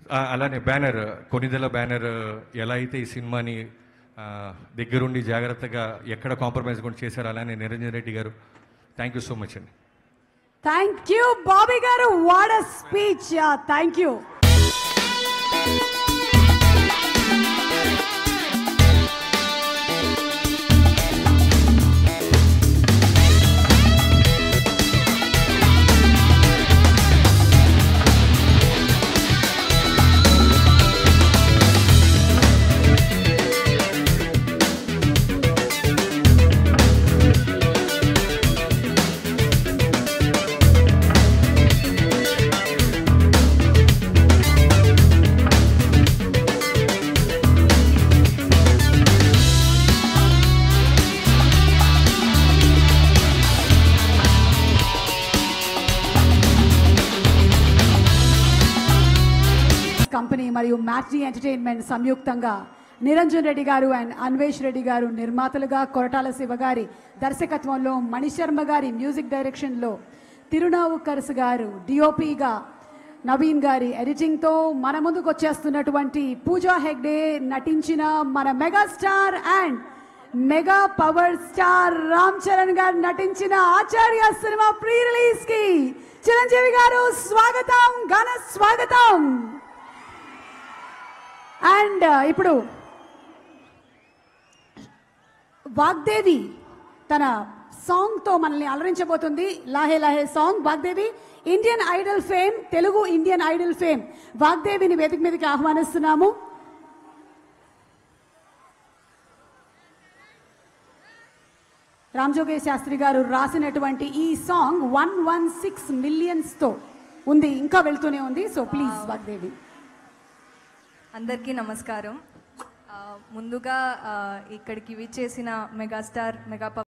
ఆ, అలానే banner Konidela banner ఎలా అయితే ఈ సినిమాని ఆ, దగ్గరుండి జాగ్రత్తగా ఎక్కడ కాంప్రమైజ్ కూడా చేశారు అలానే Niranjan Reddy garu thank you so much అండి thank you Bobby garu what a speech thank you company మరియు మ్యాట్నీ ఎంటర్టైన్మెంట్ సంయుక్తంగా నిరంజన్ రెడ్డి గారు అండ్ అన్వేష్ రెడ్డి గారు నిర్మాతలుగా కొరటాల శివ గారి దర్శకత్వంలో మణిశర్మ గారి మ్యూజిక్ డైరెక్షన్లో తిరునావుకర్స్ గారు డిఓపిగా నవీన్ గారి ఎడిటింగ్తో మన ముందుకు వచ్చేస్తున్నటువంటి పూజా హెగ్డే నటించిన మన megastar and mega power star Ram Charan garu నటించిన ఆచార్య సినిమా ప్రీ రిలీజ్ కి చిరంజీవి గారు స్వాగతం ఘన స్వాగతం అండ్ ఇప్పుడు వాగ్దేవి తన సాంగ్తో మనల్ని అలరించబోతుంది Laahe Laahe song Vagdevi Indian Idol fame Telugu Indian Idol fame వాగ్దేవిని వేదిక మీదకి ఆహ్వానిస్తున్నాము రామ్జోగేష్ శాస్త్రి గారు రాసినటువంటి ఈ సాంగ్ వన్ వన్ సిక్స్ మిలియన్స్తో ఉంది ఇంకా వెళ్తూనే ఉంది సో ప్లీజ్ వాగ్దేవి అందరికీ నమస్కారం ఆ, ముందుగా ఆ, ఇక్కడికి విచ్చేసిన మెగాస్టార్ మెగా